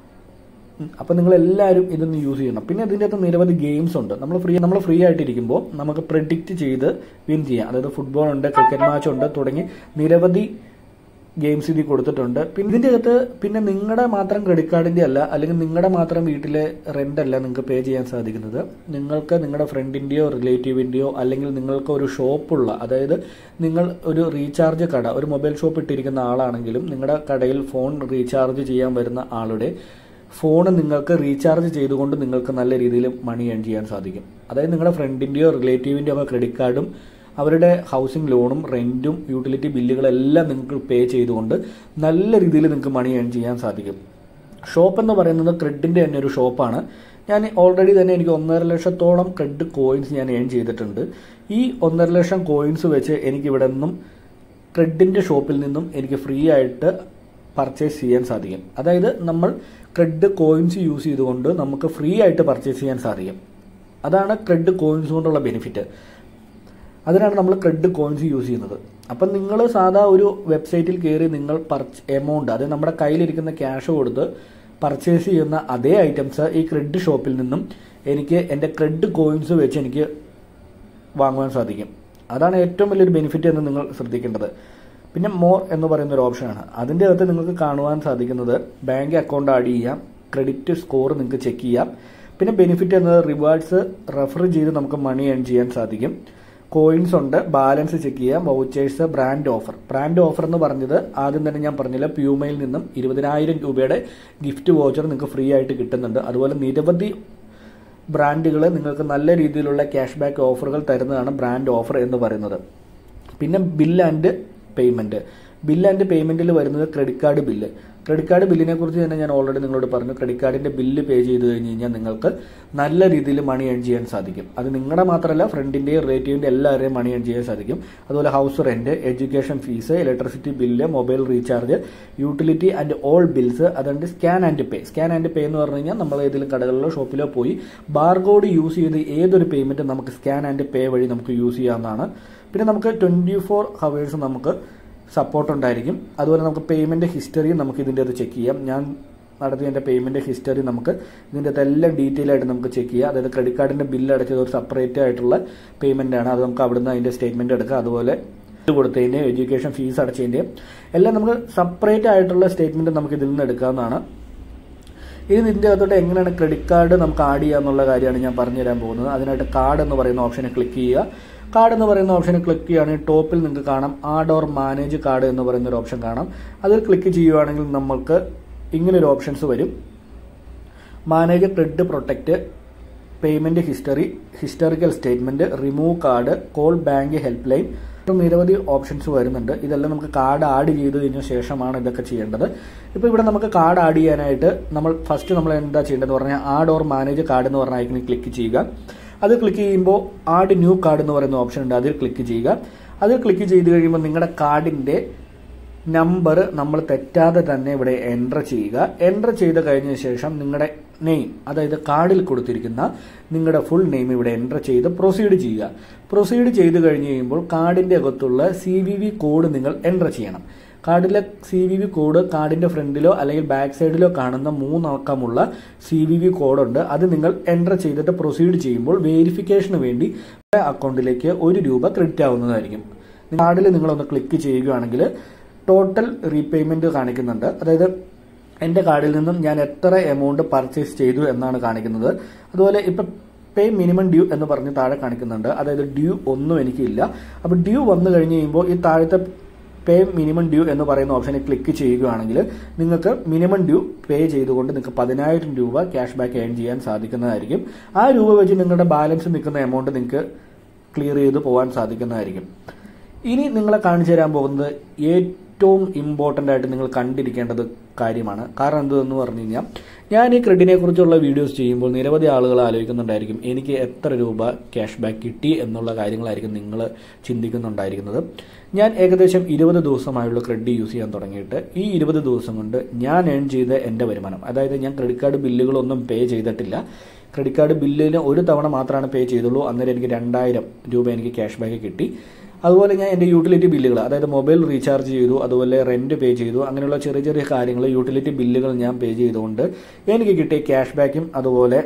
S1: അപ്പം നിങ്ങൾ എല്ലാവരും ഇതൊന്ന് യൂസ് ചെയ്യണം പിന്നെ ഇതിൻ്റെ അകത്ത് നിരവധി ഗെയിംസ് ഉണ്ട് നമ്മൾ ഫ്രീ നമ്മൾ ഫ്രീ ആയിട്ടിരിക്കുമ്പോൾ നമുക്ക് പ്രിഡിക്റ്റ് ചെയ്ത് വിൻ ചെയ്യാം അതായത് ഫുട്ബോൾ ഉണ്ട് ക്രിക്കറ്റ് മാച്ച് ഉണ്ട് തുടങ്ങി നിരവധി ഗെയിംസ് ഇതിൽ കൊടുത്തിട്ടുണ്ട് പിന്നെ ഇതിൻ്റെ അകത്ത് പിന്നെ നിങ്ങളുടെ മാത്രം ക്രെഡിറ്റ് കാർഡിൻ്റെ അല്ല അല്ലെങ്കിൽ നിങ്ങളുടെ മാത്രം വീട്ടിലെ റെൻ്റ് അല്ല നിങ്ങൾക്ക് പേ ചെയ്യാൻ സാധിക്കുന്നത് നിങ്ങൾക്ക് നിങ്ങളുടെ ഫ്രണ്ടിൻ്റെയോ റിലേറ്റീവിൻ്റെയോ അല്ലെങ്കിൽ നിങ്ങൾക്ക് ഒരു ഷോപ്പുള്ള അതായത് നിങ്ങൾ ഒരു റീചാർജ് കട ഒരു മൊബൈൽ ഷോപ്പ് ഇട്ടിരിക്കുന്ന ആളാണെങ്കിലും നിങ്ങളുടെ കടയിൽ ഫോൺ റീചാർജ് ചെയ്യാൻ വരുന്ന ആളുടെ ഫോൺ നിങ്ങൾക്ക് റീചാർജ് ചെയ്തുകൊണ്ട് നിങ്ങൾക്ക് നല്ല രീതിയിൽ മണി ഏൺ ചെയ്യാൻ സാധിക്കും അതായത് നിങ്ങളുടെ ഫ്രണ്ടിൻ്റെയോ റിലേറ്റീവിൻ്റെയോ ഒക്കെ ക്രെഡിറ്റ് കാർഡും അവരുടെ ഹൗസിംഗ് ലോണും റെൻറ്റും യൂട്ടിലിറ്റി ബില്ലുകളെല്ലാം നിങ്ങൾക്ക് പേ ചെയ്തുകൊണ്ട് നല്ല രീതിയിൽ നിങ്ങൾക്ക് മണി ഏൺ ചെയ്യാൻ സാധിക്കും ഷോപ്പ് എന്ന് പറയുന്നത് ക്രെഡിൻ്റെ തന്നെ ഒരു ഷോപ്പാണ് ഞാൻ ഓൾറെഡി തന്നെ എനിക്ക് ഒന്നര ലക്ഷത്തോളം ക്രെഡ് കോയിൻസ് ഞാൻ ഏൺ ചെയ്തിട്ടുണ്ട് ഈ ഒന്നര ലക്ഷം കോയിൻസ് വെച്ച് എനിക്ക് ഇവിടെ നിന്നും ക്രെഡിൻ്റെ ഷോപ്പിൽ നിന്നും എനിക്ക് ഫ്രീ ആയിട്ട് പർച്ചേസ് ചെയ്യാൻ സാധിക്കും അതായത് നമ്മൾ ക്രെഡ് കോയിൻസ് യൂസ് ചെയ്തുകൊണ്ട് നമുക്ക് ഫ്രീ ആയിട്ട് പർച്ചേസ് ചെയ്യാൻ സാധിക്കും അതാണ് ക്രെഡ് കോയിൻസ് കൊണ്ടുള്ള ബെനിഫിറ്റ് അതിനാണ് നമ്മൾ ക്രെഡ് കോയിൻസ് യൂസ് ചെയ്യുന്നത് അപ്പം നിങ്ങൾ സാധാ ഒരു വെബ്സൈറ്റിൽ കയറി നിങ്ങൾ പർച്ച് എമൗണ്ട് അത് നമ്മുടെ കയ്യിലിരിക്കുന്ന ക്യാഷ് കൊടുത്ത് പർച്ചേസ് ചെയ്യുന്ന അതേ ഐറ്റംസ് ഈ ക്രെഡ് ഷോപ്പിൽ നിന്നും എനിക്ക് എൻ്റെ ക്രെഡ് കോയിൻസ് വെച്ച് എനിക്ക് വാങ്ങുവാൻ സാധിക്കും അതാണ് ഏറ്റവും വലിയൊരു ബെനിഫിറ്റ് എന്ന് നിങ്ങൾ ശ്രദ്ധിക്കേണ്ടത് പിന്നെ മോർ എന്ന് പറയുന്ന ഒരു ഓപ്ഷനാണ് അതിൻ്റെ അകത്ത് നിങ്ങൾക്ക് കാണുവാൻ സാധിക്കുന്നത് ബാങ്ക് അക്കൗണ്ട് ആഡ് ചെയ്യാം ക്രെഡിറ്റ് സ്കോർ നിങ്ങൾക്ക് ചെക്ക് ചെയ്യാം പിന്നെ ബെനിഫിറ്റ് എന്നത് റിവാർഡ്സ് റെഫർ ചെയ്ത് നമുക്ക് മണി ഏൺ ചെയ്യാൻ സാധിക്കും കോയിൻസ് ഉണ്ട് ബാലൻസ് ചെക്ക് ചെയ്യാം vouchers brand offer brand offer എന്ന് പറഞ്ഞത് ആദ്യം തന്നെ ഞാൻ പറഞ്ഞില്ല പ്യൂമയിൽ നിന്നും ഇരുപതിനായിരം രൂപയുടെ ഗിഫ്റ്റ് വൗച്ചർ നിങ്ങൾക്ക് ഫ്രീ ആയിട്ട് കിട്ടുന്നുണ്ട് അതുപോലെ നിരവധി ബ്രാൻഡുകൾ നിങ്ങൾക്ക് നല്ല രീതിയിലുള്ള ക്യാഷ് ബാക്ക് ഓഫറുകൾ തരുന്നതാണ് ബ്രാൻഡ് ഓഫർ എന്ന് പറയുന്നത് പിന്നെ bill and payment bill and പേയ്മെന്റിൽ വരുന്നത് credit card bill credit card ബില്ലിനെ കുറിച്ച് തന്നെ ഞാൻ ഓൾറെഡി നിങ്ങളോട് പറഞ്ഞു ക്രെഡിറ്റ് കാർഡിന്റെ ബില്ല് പേ ചെയ്ത് കഴിഞ്ഞ് കഴിഞ്ഞാൽ നിങ്ങൾക്ക് നല്ല രീതിയിൽ മണി ഏൺ ചെയ്യാൻ സാധിക്കും അത് നിങ്ങളുടെ മാത്രമല്ല ഫ്രണ്ടിന്റെയും റിലേറ്റീവിന്റെ എല്ലാവരെയും മണി ഏൺ ചെയ്യാൻ സാധിക്കും അതുപോലെ house rent education fees electricity bill mobile recharge utility and all bills അതുകൊണ്ട് scan and pay scan and pay എന്ന് പറഞ്ഞു കഴിഞ്ഞാൽ നമ്മൾ ഏതെങ്കിലും കടകളിലോ ഷോപ്പിലോ പോയി ബാർകോഡ് യൂസ് ചെയ്ത് ഏതൊരു പേയ്മെന്റ് നമുക്ക് സ്കാൻ ആൻഡ് പേ വഴി നമുക്ക് യൂസ് ചെയ്യാവുന്നതാണ് പിന്നെ നമുക്ക് ട്വന്റി ഫോർ ഹവേഴ്സ് നമുക്ക് സപ്പോർട്ട് ഉണ്ടായിരിക്കും അതുപോലെ നമുക്ക് പേയ്മെന്റ് ഹിസ്റ്ററിയും നമുക്ക് ഇതിൻ്റെ അത് ചെക്ക് ചെയ്യാം ഞാൻ നടത്തിയ എൻ്റെ പേയ്മെന്റ് ഹിസ്റ്ററി നമുക്ക് ഇതിൻ്റെ അകത്ത് എല്ലാം ഡീറ്റെയിൽ ആയിട്ട് നമുക്ക് ചെക്ക് ചെയ്യാം അതായത് ക്രെഡിറ്റ് കാർഡിന്റെ ബില്ല് അടച്ചത് ഒരു സെപ്പറേറ്റ് ആയിട്ടുള്ള പേയ്മെന്റ് ആണ് അത് നമുക്ക് അവിടുന്ന് അതിന്റെ സ്റ്റേറ്റ്മെന്റ് എടുക്കാം അതുപോലെ ഇത് കൊടുത്തതിൻ്റെയും എഡ്യൂക്കേഷൻ ഫീസ് അടച്ചതിൻ്റെയും എല്ലാം നമുക്ക് സെപ്പറേറ്റ് ആയിട്ടുള്ള സ്റ്റേറ്റ്മെന്റ് നമുക്ക് ഇതിൽ നിന്ന് എടുക്കാവുന്നതാണ് ഇനി ഇതിൻ്റെ അകത്തോട്ട് എങ്ങനെയാണ് ക്രെഡിറ്റ് കാർഡ് നമുക്ക് ആഡ് ചെയ്യുക എന്നുള്ള കാര്യമാണ് ഞാൻ പറഞ്ഞു തരാൻ പോകുന്നത് അതിനായിട്ട് കാർഡ് എന്ന് പറയുന്ന ഓപ്ഷനെ ക്ലിക്ക് ചെയ്യുക കാർഡ് എന്ന് പറയുന്ന ഓപ്ഷനെ ക്ലിക്ക് ചെയ്യുകയാണെങ്കിൽ ടോപ്പിൽ നിങ്ങൾക്ക് കാണാം ആഡ് ഓർ മാനേജ് കാർഡ് എന്ന് പറയുന്ന ഒരു ഓപ്ഷൻ കാണാം അതിൽ ക്ലിക്ക് ചെയ്യുകയാണെങ്കിൽ നമുക്ക് ഇങ്ങനെ ഒരു ഓപ്ഷൻസ് വരും manage credit protect payment history historical statement remove card call bank help line നിരവധി ഓപ്ഷൻസ് വരുന്നുണ്ട് ഇതെല്ലാം നമുക്ക് കാർഡ് ആഡ് ചെയ്ത് കഴിഞ്ഞ ശേഷമാണ് ഇതൊക്കെ ചെയ്യേണ്ടത് ഇപ്പോൾ ഇവിടെ നമുക്ക് കാർഡ് ആഡ് ചെയ്യാനായിട്ട് നമ്മൾ ഫസ്റ്റ് നമ്മൾ എന്താ ചെയ്യേണ്ടതെന്ന് പറഞ്ഞാൽ ആഡ് ഓർ മാനേജ് കാർഡ് എന്ന് പറഞ്ഞ ഐക്കണിൽ ക്ലിക്ക് ചെയ്യുക അത് ക്ലിക്ക് ചെയ്യുമ്പോൾ ആഡ് ന്യൂ കാർഡ് എന്ന് പറയുന്ന ഓപ്ഷൻ ഉണ്ട് അതിൽ ക്ലിക്ക് ചെയ്യുക അതിൽ ക്ലിക്ക് ചെയ്ത് കഴിയുമ്പോൾ നിങ്ങളുടെ കാർഡിന്റെ നമ്പർ നമ്മൾ തെറ്റാതെ തന്നെ ഇവിടെ എൻ്റർ ചെയ്യുക എൻ്റർ ചെയ്ത് കഴിഞ്ഞ ശേഷം നിങ്ങളുടെ നെയിം അതായത് കാർഡിൽ കൊടുത്തിരിക്കുന്ന നിങ്ങളുടെ ഫുൾ നെയിം ഇവിടെ എൻ്റർ ചെയ്ത് പ്രൊസീഡ് ചെയ്യുക പ്രൊസീഡ് ചെയ്ത് കഴിഞ്ഞ് കഴിയുമ്പോൾ കാർഡിന്റെ അകത്തുള്ള സി വി വി കോഡ് നിങ്ങൾ എൻ്റർ ചെയ്യണം കാർഡിലെ സി വി വി കോഡ് കാർഡിന്റെ ഫ്രണ്ടിലോ അല്ലെങ്കിൽ ബാക്ക് സൈഡിലോ കാണുന്ന മൂന്നക്കമുള്ള സി വി വി കോഡുണ്ട് അത് നിങ്ങൾ എൻ്റർ ചെയ്തിട്ട് പ്രൊസീഡ് ചെയ്യുമ്പോൾ വേരിഫിക്കേഷന് വേണ്ടി അക്കൗണ്ടിലേക്ക് ഒരു രൂപ ക്രെഡിറ്റ് ആവുന്നതായിരിക്കും കാർഡിൽ നിങ്ങളൊന്ന് ക്ലിക്ക് ചെയ്യുകയാണെങ്കിൽ ടോട്ടൽ റീപേയ്മെന്റ് കാണിക്കുന്നുണ്ട് അതായത് എൻ്റെ കാർഡിൽ നിന്നും ഞാൻ എത്ര എമൗണ്ട് പർച്ചേസ് ചെയ്തു എന്നാണ് കാണിക്കുന്നത് അതുപോലെ ഇപ്പം പേ മിനിമം ഡ്യൂ എന്ന് പറഞ്ഞ് താഴെ കാണിക്കുന്നുണ്ട് അതായത് ഡ്യൂ ഒന്നും എനിക്കില്ല അപ്പോൾ ഡ്യൂ വന്നു കഴിഞ്ഞ് കഴിയുമ്പോൾ ഈ താഴത്തെ പേ മിനിമം ഡ്യൂ എന്ന് പറയുന്ന ഓപ്ഷനിൽ ക്ലിക്ക് ചെയ്യുകയാണെങ്കിൽ നിങ്ങൾക്ക് മിനിമം ഡ്യൂ പേ ചെയ്തുകൊണ്ട് നിങ്ങൾക്ക് പതിനായിരം രൂപ ക്യാഷ് ബാക്ക് ഏൺ ചെയ്യാൻ സാധിക്കുന്നതായിരിക്കും ആ രൂപ വെച്ച് നിങ്ങളുടെ ബാലൻസ് നിൽക്കുന്ന എമൗണ്ട് നിങ്ങൾക്ക് ക്ലിയർ ചെയ്ത് പോകാൻ സാധിക്കുന്നതായിരിക്കും ഇനി നിങ്ങളെ കാണിച്ചു തരാൻ പോകുന്നത് ഏറ്റവും ഇമ്പോർട്ടൻ്റ് ആയിട്ട് നിങ്ങൾ കണ്ടിരിക്കേണ്ടത് കാര്യമാണ് കാരണം എന്തെന്ന് പറഞ്ഞു കഴിഞ്ഞാൽ ഞാൻ ഈ ക്രെഡിറ്റിനെ കുറിച്ചുള്ള വീഡിയോസ് ചെയ്യുമ്പോൾ നിരവധി ആളുകൾ ആലോചിക്കുന്നുണ്ടായിരിക്കും എനിക്ക് എത്ര രൂപ ക്യാഷ് ബാക്ക് കിട്ടി എന്നുള്ള കാര്യങ്ങളായിരിക്കും നിങ്ങൾ ചിന്തിക്കുന്നുണ്ടായിരിക്കുന്നത് ഞാൻ ഏകദേശം ഇരുപത് ദിവസമായുള്ള ക്രെഡിറ്റ് യൂസ് ചെയ്യാൻ തുടങ്ങിയിട്ട് ഈ ഇരുപത് ദിവസം കൊണ്ട് ഞാൻ ഏൺ ചെയ്ത എൻ്റെ വരുമാനം അതായത് ഞാൻ ക്രെഡിറ്റ് കാർഡ് ബില്ലുകളൊന്നും പേ ചെയ്തിട്ടില്ല ക്രെഡിറ്റ് കാർഡ് ബില്ലിന് ഒരു തവണ മാത്രമാണ് പേ ചെയ്തുള്ളൂ അന്നേരം എനിക്ക് രണ്ടായിരം രൂപ എനിക്ക് ക്യാഷ് ബാക്ക് കിട്ടി അതുപോലെ ഞാൻ എൻ്റെ യൂട്ടിലിറ്റി ബില്ലുകൾ അതായത് മൊബൈൽ റീചാർജ് ചെയ്തു അതുപോലെ റെന്റ് പേ ചെയ്തു അങ്ങനെയുള്ള ചെറിയ ചെറിയ കാര്യങ്ങൾ യൂട്ടിലിറ്റി ബില്ലുകൾ ഞാൻ പേ ചെയ്തുകൊണ്ട് എനിക്ക് കിട്ടിയ ക്യാഷ് ബാക്കും അതുപോലെ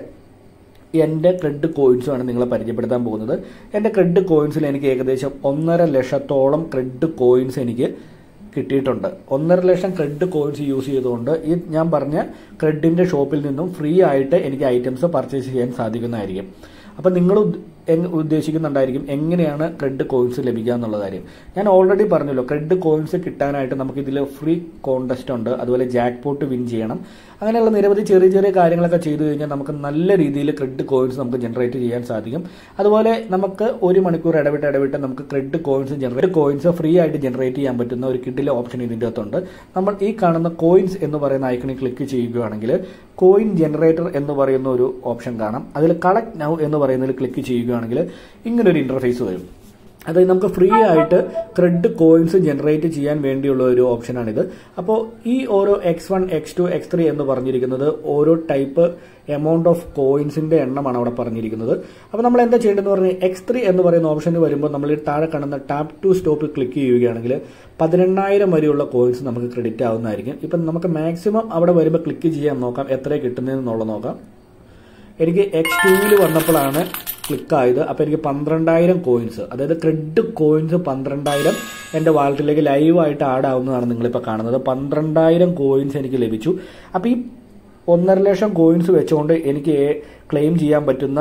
S1: എൻ്റെ ക്രെഡിറ്റ് കോയിൻസുമാണ് നിങ്ങളെ പരിചയപ്പെടുത്താൻ പോകുന്നത് എൻ്റെ ക്രെഡിറ്റ് കോയിൻസിൽ എനിക്ക് ഏകദേശം ഒന്നര ലക്ഷത്തോളം ക്രെഡിറ്റ് കോയിൻസ് എനിക്ക് കിട്ടിയിട്ടുണ്ട് ഒന്നര ലക്ഷം ക്രെഡിറ്റ് കോയിൻസ് യൂസ് ചെയ്തുകൊണ്ട് ഈ ഞാൻ പറഞ്ഞ ക്രെഡിറ്റിൻ്റെ ഷോപ്പിൽ നിന്നും ഫ്രീ ആയിട്ട് എനിക്ക് ഐറ്റംസ് പർച്ചേസ് ചെയ്യാൻ സാധിക്കുന്നതായിരിക്കും അപ്പം നിങ്ങൾ ഉദ്ദേശിക്കുന്നുണ്ടായിരിക്കും എങ്ങനെയാണ് ക്രെഡിറ്റ് കോയിൻസ് ലഭിക്കുക എന്നുള്ള കാര്യം ഞാൻ ഓൾറെഡി പറഞ്ഞല്ലോ ക്രെഡിറ്റ് കോയിൻസ് കിട്ടാനായിട്ട് നമുക്ക് ഇതിൽ ഫ്രീ കോൺടെസ്റ്റ് ഉണ്ട് അതുപോലെ ജാക്ക് പോട്ട് വിൻ ചെയ്യണം അങ്ങനെയുള്ള നിരവധി ചെറിയ ചെറിയ കാര്യങ്ങളൊക്കെ ചെയ്തു കഴിഞ്ഞാൽ നമുക്ക് നല്ല രീതിയിൽ ക്രെഡിറ്റ് കോയിൻസ് നമുക്ക് ജനറേറ്റ് ചെയ്യാൻ സാധിക്കും അതുപോലെ നമുക്ക് ഒരു മണിക്കൂർ ഇടവിട്ട് ഇടവിട്ട് നമുക്ക് credit coins generate coins free ആയിട്ട് ജനറേറ്റ് ചെയ്യാൻ പറ്റുന്ന ഒരു കിഡിലെ ഓപ്ഷൻ ഇതിൻ്റെ അകത്തുണ്ട് നമ്മൾ ഈ കാണുന്ന കോയിൻസ് എന്ന് പറയുന്ന ഐക്കണിൽ ക്ലിക്ക് ചെയ്യുകയാണെങ്കിൽ കോയിൻ ജനറേറ്റർ എന്ന് പറയുന്ന ഒരു ഓപ്ഷൻ കാണാം അതിൽ കളക്ട് നൗ എന്ന് പറയുന്നതിൽ ക്ലിക്ക് ചെയ്യുകയാണെങ്കിൽ ഇങ്ങനൊരു ഇന്റർഫേസ് വരും അതായത് നമുക്ക് ഫ്രീ ആയിട്ട് ക്രെഡിറ്റ് കോയിൻസ് ജനറേറ്റ് ചെയ്യാൻ വേണ്ടിയുള്ള ഒരു ഓപ്ഷനാണിത് അപ്പോൾ ഈ ഓരോ X one X two X three എന്ന് പറഞ്ഞിരിക്കുന്നത് ഓരോ ടൈപ്പ് എമൗണ്ട് ഓഫ് കോയിൻസിന്റെ എണ്ണമാണ് അവിടെ പറഞ്ഞിരിക്കുന്നത് അപ്പോൾ നമ്മൾ എന്താ ചെയ്യേണ്ടതെന്ന് പറഞ്ഞാൽ എക്സ് ത്രീ എന്ന് പറയുന്ന ഓപ്ഷന് വരുമ്പോൾ നമ്മൾ ഈ താഴെ കാണുന്ന ടാപ്പ് ടു സ്റ്റോപ്പ് ക്ലിക്ക് ചെയ്യുകയാണെങ്കിൽ പതിനെണ്ണായിരം വരെയുള്ള കോയിൻസ് നമുക്ക് ക്രെഡിറ്റ് ആവുന്നതായിരിക്കും ഇപ്പം നമുക്ക് മാക്സിമം അവിടെ വരുമ്പോൾ ക്ലിക്ക് ചെയ്യാൻ നോക്കാം എത്ര കിട്ടുന്നതെന്നുള്ളത് നോക്കാം എനിക്ക് എക്സ് ടുവിൽ വന്നപ്പോഴാണ് ക്ലിക്ക് ആയത് അപ്പോൾ എനിക്ക് പന്ത്രണ്ടായിരം കോയിൻസ് അതായത് ക്രെഡിറ്റ് കോയിൻസ് പന്ത്രണ്ടായിരം എൻ്റെ വാലറ്റിലേക്ക് ലൈവായിട്ട് ആഡ് ആവുന്നതാണ് നിങ്ങളിപ്പോൾ കാണുന്നത് പന്ത്രണ്ടായിരം കോയിൻസ് എനിക്ക് ലഭിച്ചു അപ്പോൾ ഈ ഒന്നര ലക്ഷം കോയിൻസ് വെച്ചുകൊണ്ട് എനിക്ക് ക്ലെയിം ചെയ്യാൻ പറ്റുന്ന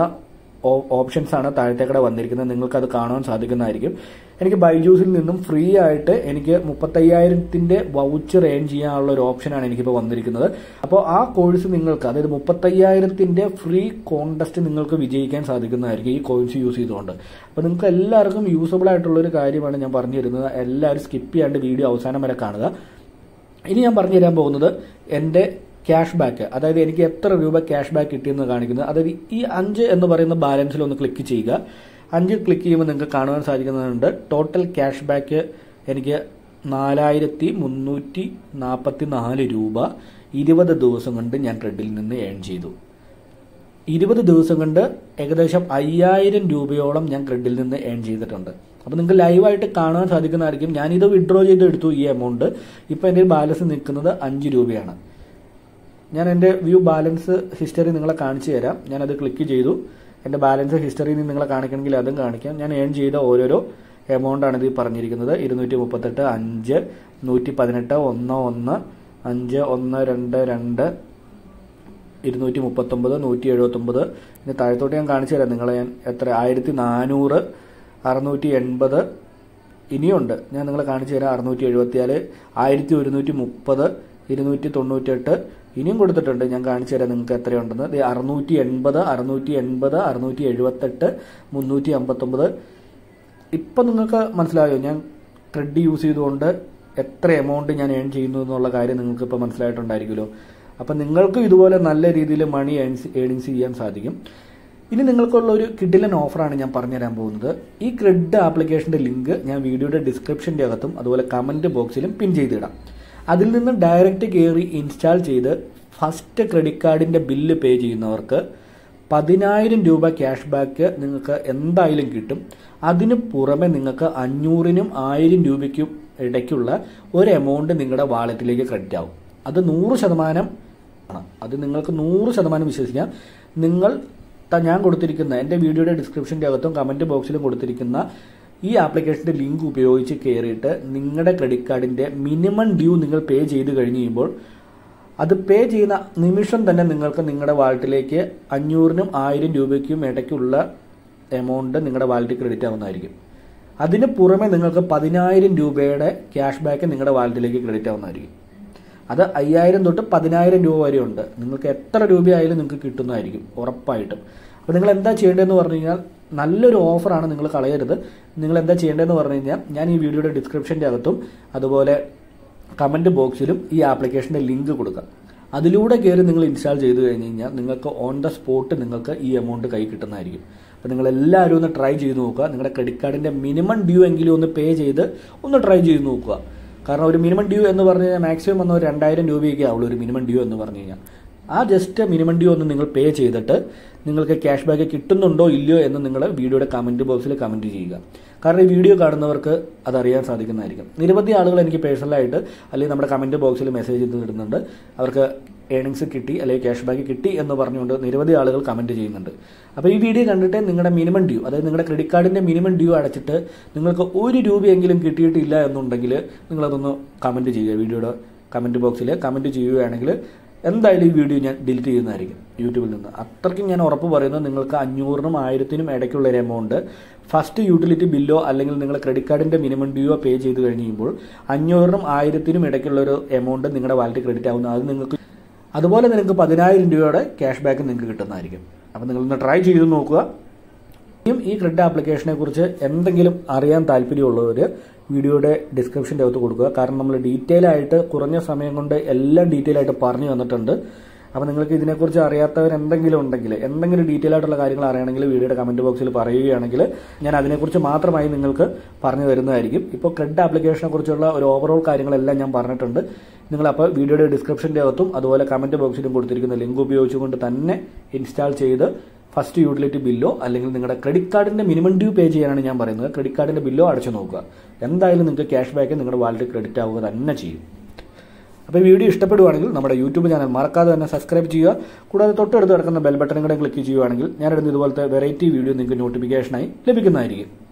S1: ഓപ്ഷൻസ് ആണ് താഴത്തേക്കടെ വന്നിരിക്കുന്നത് നിങ്ങൾക്ക് അത് കാണാൻ സാധിക്കുന്നതായിരിക്കും എനിക്ക് ബൈജൂസിൽ നിന്നും ഫ്രീ ആയിട്ട് എനിക്ക് മുപ്പത്തയ്യായിരത്തിന്റെ വൗച്ചർ ഏൺ ചെയ്യാനുള്ള ഒരു ഓപ്ഷനാണ് എനിക്കിപ്പോൾ വന്നിരിക്കുന്നത് അപ്പോൾ ആ കോഴ്സ് നിങ്ങൾക്ക് അതായത് മുപ്പത്തയ്യായിരത്തിന്റെ ഫ്രീ കോൺടെസ്റ്റ് നിങ്ങൾക്ക് വിജയിക്കാൻ സാധിക്കുന്നതായിരിക്കും ഈ കോയിൻസ് യൂസ് ചെയ്തുകൊണ്ട് അപ്പോൾ നിങ്ങൾക്ക് എല്ലാവർക്കും യൂസബിൾ ആയിട്ടുള്ള ഒരു കാര്യമാണ് ഞാൻ പറഞ്ഞു തരുന്നത് എല്ലാവരും സ്കിപ്പ് ചെയ്യാണ്ട് വീഡിയോ അവസാനം വരെ കാണുക ഇനി ഞാൻ പറഞ്ഞു തരാൻ പോകുന്നത് എൻ്റെ ക്യാഷ് ബാക്ക് അതായത് എനിക്ക് എത്ര രൂപ ക്യാഷ് ബാക്ക് കിട്ടിയെന്ന് കാണിക്കുന്നത് അതായത് ഈ അഞ്ച് എന്ന് പറയുന്ന ബാലൻസിൽ ഒന്ന് ക്ലിക്ക് ചെയ്യുക അഞ്ച് ക്ലിക്ക് ചെയ്യുമ്പോൾ നിങ്ങൾക്ക് കാണുവാൻ സാധിക്കുന്നുണ്ട് ടോട്ടൽ ക്യാഷ് ബാക്ക് എനിക്ക് നാലായിരത്തി മുന്നൂറ്റി നാൽപ്പത്തി നാല് രൂപ ഇരുപത് ദിവസം കൊണ്ട് ഞാൻ ക്രെഡിൽ നിന്ന് ഏൺ ചെയ്തു ഇരുപത് ദിവസം കൊണ്ട് ഏകദേശം അയ്യായിരം രൂപയോളം ഞാൻ ക്രെഡിൽ നിന്ന് ഏൺ ചെയ്തിട്ടുണ്ട് അപ്പോൾ നിങ്ങൾക്ക് ലൈവായിട്ട് കാണാൻ സാധിക്കുന്നതായിരിക്കും ഞാനിത് വിഡ്രോ ചെയ്ത് എടുത്തു ഈ എമൗണ്ട് ഇപ്പോൾ എൻ്റെ ബാലൻസ് നിൽക്കുന്നത് അഞ്ച് രൂപയാണ് ഞാൻ എൻ്റെ വ്യൂ ബാലൻസ് ഹിസ്റ്ററി നിങ്ങളെ കാണിച്ചു തരാം ഞാനത് ക്ലിക്ക് ചെയ്തു എൻ്റെ ബാലൻസ് ഹിസ്റ്ററി നിങ്ങളെ കാണിക്കണമെങ്കിൽ അതും കാണിക്കാം ഞാൻ ഏൺ ചെയ്ത ഓരോരോ എമൗണ്ട് ആണ് ഇത് പറഞ്ഞിരിക്കുന്നത് ഇരുന്നൂറ്റി മുപ്പത്തെട്ട് അഞ്ച് നൂറ്റി പതിനെട്ട് ഒന്ന് ഒന്ന് അഞ്ച് ഒന്ന് രണ്ട് രണ്ട് ഇരുന്നൂറ്റി മുപ്പത്തൊമ്പത് നൂറ്റി എഴുപത്തൊമ്പത് ഇനി താഴത്തോട്ട് ഞാൻ കാണിച്ചു തരാം നിങ്ങളെ ഞാൻ എത്ര ആയിരത്തി നാനൂറ് അറുന്നൂറ്റി എൺപത് ഇനിയുണ്ട് ഞാൻ നിങ്ങളെ കാണിച്ചു തരാം അറുന്നൂറ്റി എഴുപത്തിനാല് ആയിരത്തി ഒരുന്നൂറ്റി മുപ്പത് ഇരുന്നൂറ്റി തൊണ്ണൂറ്റെട്ട് ഇനിയും കൊടുത്തിട്ടുണ്ട് ഞാൻ കാണിച്ചു തരാം നിങ്ങൾക്ക് എത്രയുണ്ടെന്ന് ഇത് അറുന്നൂറ്റി എൺപത് അറുന്നൂറ്റി എൺപത് അറുന്നൂറ്റി എഴുപത്തെട്ട് മുന്നൂറ്റി അമ്പത്തൊമ്പത് ഇപ്പം നിങ്ങൾക്ക് മനസ്സിലായോ ഞാൻ ക്രെഡിറ്റ് യൂസ് ചെയ്തുകൊണ്ട് എത്ര എമൗണ്ട് ഞാൻ ഏൺ ചെയ്യുന്നു എന്നുള്ള കാര്യം നിങ്ങൾക്ക് ഇപ്പോൾ മനസ്സിലായിട്ടുണ്ടായിരിക്കുമല്ലോ അപ്പം നിങ്ങൾക്കും ഇതുപോലെ നല്ല രീതിയിൽ മണി ഏണിങ്സ് ചെയ്യാൻ സാധിക്കും ഇനി നിങ്ങൾക്കുള്ള ഒരു കിഡിലൻ ഓഫറാണ് ഞാൻ പറഞ്ഞുതരാൻ പോകുന്നത് ഈ ക്രെഡിറ്റ് ആപ്ലിക്കേഷന്റെ ലിങ്ക് ഞാൻ വീഡിയോയുടെ ഡിസ്ക്രിപ്ഷന്റെ അകത്തും അതുപോലെ കമന്റ് ബോക്സിലും പിൻ ചെയ്തിടാം അതിൽ നിന്ന് ഡയറക്റ്റ് കയറി ഇൻസ്റ്റാൾ ചെയ്ത് ഫസ്റ്റ് ക്രെഡിറ്റ് കാർഡിന്റെ ബില്ല് പേ ചെയ്യുന്നവർക്ക് പതിനായിരം രൂപ ക്യാഷ് ബാക്ക് നിങ്ങൾക്ക് എന്തായാലും കിട്ടും അതിന് പുറമെ നിങ്ങൾക്ക് അഞ്ഞൂറിനും ആയിരം രൂപയ്ക്കും ഇടയ്ക്കുള്ള ഒരു എമൗണ്ട് നിങ്ങളുടെ വാലറ്റിലേക്ക് ക്രെഡിറ്റ് ആവും അത് നൂറ് ശതമാനം ആണ് അത് നിങ്ങൾക്ക് നൂറ് ശതമാനം വിശ്വസിക്കാം നിങ്ങൾ ഞാൻ കൊടുത്തിരിക്കുന്ന എൻ്റെ വീഡിയോയുടെ ഡിസ്ക്രിപ്ഷൻ്റെ അകത്തും കമൻറ്റ് ബോക്സിലും കൊടുത്തിരിക്കുന്ന ഈ ആപ്ലിക്കേഷൻ്റെ ലിങ്ക് ഉപയോഗിച്ച് കയറിയിട്ട് നിങ്ങളുടെ ക്രെഡിറ്റ് കാർഡിൻ്റെ മിനിമം ഡ്യൂ നിങ്ങൾ പേ ചെയ്ത് കഴിഞ്ഞ് കഴിയുമ്പോൾ അത് പേ ചെയ്യുന്ന നിമിഷം തന്നെ നിങ്ങൾക്ക് നിങ്ങളുടെ വാലറ്റിലേക്ക് അഞ്ഞൂറിനും ആയിരം രൂപയ്ക്കും ഇടയ്ക്കുള്ള എമൗണ്ട് നിങ്ങളുടെ വാലറ്റിൽ ക്രെഡിറ്റ് ആവുന്നതായിരിക്കും അതിന് പുറമെ നിങ്ങൾക്ക് പതിനായിരം രൂപയുടെ ക്യാഷ് ബാക്ക് നിങ്ങളുടെ വാലറ്റിലേക്ക് ക്രെഡിറ്റ് ആവുന്നതായിരിക്കും അത് അയ്യായിരം തൊട്ട് പതിനായിരം രൂപ വരെ ഉണ്ട് നിങ്ങൾക്ക് എത്ര രൂപയായാലും നിങ്ങൾക്ക് കിട്ടുന്നതായിരിക്കും ഉറപ്പായിട്ടും അപ്പോൾ നിങ്ങൾ എന്താ ചെയ്യേണ്ടതെന്ന് പറഞ്ഞു കഴിഞ്ഞാൽ നല്ലൊരു ഓഫറാണ് നിങ്ങൾ കളയരുത് നിങ്ങൾ എന്താ ചെയ്യേണ്ടതെന്ന് പറഞ്ഞു കഴിഞ്ഞാൽ ഞാൻ ഈ വീഡിയോയുടെ ഡിസ്ക്രിപ്ഷൻ്റെ അകത്തും അതുപോലെ കമൻറ്റ് ബോക്സിലും ഈ ആപ്ലിക്കേഷൻ്റെ ലിങ്ക് കൊടുക്കുക അതിലൂടെ കയറി നിങ്ങൾ ഇൻസ്റ്റാൾ ചെയ്ത് കഴിഞ്ഞ് കഴിഞ്ഞാൽ നിങ്ങൾക്ക് ഓൺ ദ സ്പോട്ട് നിങ്ങൾക്ക് ഈ എമൗണ്ട് കൈ കിട്ടുന്നതായിരിക്കും അപ്പോൾ നിങ്ങൾ എല്ലാവരും ഒന്ന് ട്രൈ ചെയ്ത് നോക്കുക നിങ്ങളുടെ ക്രെഡിറ്റ് കാർഡിൻ്റെ മിനിമം ഡ്യൂ എങ്കിലും ഒന്ന് പേ ചെയ്ത് ഒന്ന് ട്രൈ ചെയ്ത് നോക്കുക കാരണം ഒരു മിനിമം ഡ്യൂ എന്ന് പറഞ്ഞു കഴിഞ്ഞാൽ മാക്സിമം വന്ന ഒരു രണ്ടായിരം രൂപയൊക്കെ ആവുള്ളൂ ഒരു മിനിമം ഡ്യൂ എന്ന് പറഞ്ഞു കഴിഞ്ഞാൽ ആ ജസ്റ്റ് മിനിമം ഡ്യൂ ഒന്ന് നിങ്ങൾ പേ ചെയ്തിട്ട് നിങ്ങൾക്ക് ക്യാഷ് ബാക്ക് കിട്ടുന്നുണ്ടോ ഇല്ലയോ എന്ന് നിങ്ങൾ വീഡിയോയുടെ കമൻറ്റ് ബോക്സിൽ കമൻറ്റ് ചെയ്യുക കാരണം ഈ വീഡിയോ കാണുന്നവർക്ക് അതറിയാൻ സാധിക്കുന്നതായിരിക്കും നിരവധി ആളുകൾ എനിക്ക് പേഴ്സണലായിട്ട് അല്ലെങ്കിൽ നമ്മുടെ കമൻറ്റ് ബോക്സിൽ മെസ്സേജ് ഇടുന്നുണ്ട് അവർക്ക് ഏണിങ്സ് കിട്ടി അല്ലെങ്കിൽ ക്യാഷ് ബാക്ക് കിട്ടി എന്ന് പറഞ്ഞുകൊണ്ട് നിരവധി ആളുകൾ കമൻറ്റ് ചെയ്യുന്നുണ്ട് അപ്പോൾ ഈ വീഡിയോ കണ്ടിട്ട് നിങ്ങളുടെ മിനിമം ഡ്യൂ അതായത് നിങ്ങളുടെ ക്രെഡിറ്റ് കാർഡിൻ്റെ മിനിമം ഡ്യൂ അടച്ചിട്ട് നിങ്ങൾക്ക് ഒരു രൂപയെങ്കിലും കിട്ടിയിട്ടില്ല എന്നുണ്ടെങ്കിൽ നിങ്ങളതൊന്ന് കമൻറ്റ് ചെയ്യുക വീഡിയോയുടെ കമൻറ്റ് ബോക്സിൽ കമൻറ്റ് ചെയ്യുകയാണെങ്കിൽ എന്തായാലും ഈ വീഡിയോ ഞാൻ ഡിലീറ്റ് ചെയ്യുന്നതായിരിക്കും യൂട്യൂബിൽ നിന്ന് അത്രയ്ക്കും ഞാൻ ഉറപ്പ് പറയുന്നത് നിങ്ങൾക്ക് അഞ്ഞൂറിനും ആയിരത്തിനും ഇടയ്ക്കുള്ള ഒരു എമൗണ്ട് ഫസ്റ്റ് യൂട്ടിലിറ്റി ബില്ലോ അല്ലെങ്കിൽ നിങ്ങൾ ക്രെഡിറ്റ് കാർഡിൻ്റെ മിനിമം ഡ്യൂയോ പേ ചെയ്ത് കഴിയുമ്പോൾ അഞ്ഞൂറിനും ആയിരത്തിനും ഇടയ്ക്കുള്ള ഒരു എമൗണ്ട് നിങ്ങളുടെ വാലറ്റ് ക്രെഡിറ്റ് ആവുന്ന അത് നിങ്ങൾക്ക് അതുപോലെ നിങ്ങൾക്ക് പതിനായിരം രൂപയുടെ ക്യാഷ് ബാക്ക് നിങ്ങൾക്ക് കിട്ടുന്നതായിരിക്കും അപ്പോൾ നിങ്ങളൊന്ന് ട്രൈ ചെയ്ത് നോക്കുക ഇനിയും ഈ ക്രെഡിറ്റ് ആപ്ലിക്കേഷനെ കുറിച്ച് എന്തെങ്കിലും അറിയാൻ താല്പര്യമുള്ളവർ വീഡിയോയുടെ ഡിസ്ക്രിപ്ഷൻ്റെ അകത്ത് കൊടുക്കുക കാരണം നമ്മൾ ഡീറ്റെയിൽ ആയിട്ട് കുറഞ്ഞ സമയം കൊണ്ട് എല്ലാം ഡീറ്റെയിൽ ആയിട്ട് പറഞ്ഞു തന്നിട്ടുണ്ട് അപ്പോൾ നിങ്ങൾക്ക് ഇതിനെക്കുറിച്ച് അറിയാത്തവർ എന്തെങ്കിലും ഉണ്ടെങ്കിൽ എന്തെങ്കിലും ഡീറ്റെയിൽ ആയിട്ടുള്ള കാര്യങ്ങൾ അറിയണമെങ്കിൽ വീഡിയോയുടെ കമൻറ്റ് ബോക്സിൽ പറയുകയാണെങ്കിൽ ഞാൻ അതിനെക്കുറിച്ച് മാത്രമായി നിങ്ങൾക്ക് പറഞ്ഞു തരുന്നതായിരിക്കും ഇപ്പോൾ ക്രെഡിറ്റ് ആപ്ലിക്കേഷനെ കുറിച്ചുള്ള ഒരു ഓവറോൾ കാര്യങ്ങളെല്ലാം ഞാൻ പറഞ്ഞിട്ടുണ്ട് നിങ്ങൾ അപ്പോൾ വീഡിയോയുടെ ഡിസ്ക്രിപ്ഷൻ്റെ അകത്തും അതുപോലെ കമൻറ്റ് ബോക്സിലും കൊടുത്തിരിക്കുന്ന ലിങ്ക് ഉപയോഗിച്ചുകൊണ്ട് തന്നെ ഇൻസ്റ്റാൾ ചെയ്ത് ഫസ്റ്റ് യൂട്ടിലിറ്റി ബില്ലോ അല്ലെങ്കിൽ നിങ്ങളുടെ ക്രെഡിറ്റ് കാർഡിന്റെ മിനിമം ഡ്യൂ പേ ചെയ്യാനാണ് ഞാൻ പറയുന്നത് ക്രെഡിറ്റ് കാർഡിന്റെ ബില്ലോ അടച്ചു നോക്കുക എന്തായാലും നിങ്ങൾക്ക് ക്യാഷ് ബാക്ക് നിങ്ങളുടെ വാലറ്റ് ക്രെഡിറ്റ് ആവുക തന്നെ ചെയ്യും അപ്പോൾ ഈ വീഡിയോ ഇഷ്ടപ്പെടുവാണെങ്കിൽ നമ്മുടെ യൂട്യൂബ് ചാനൽ മറക്കാതെ തന്നെ സബ്സ്ക്രൈബ് ചെയ്യുക കൂടാതെ തൊട്ടടുത്ത് കിടക്കുന്ന ബെൽ ബട്ടൺ കൂടെ ക്ലിക്ക് ചെയ്യുവാണെങ്കിൽ ഞാനിടുന്ന ഇതുപോലത്തെ വെറൈറ്റി വീഡിയോ നിങ്ങൾക്ക് നോട്ടിഫിക്കേഷനായി ലഭിക്കുന്നതായിരിക്കും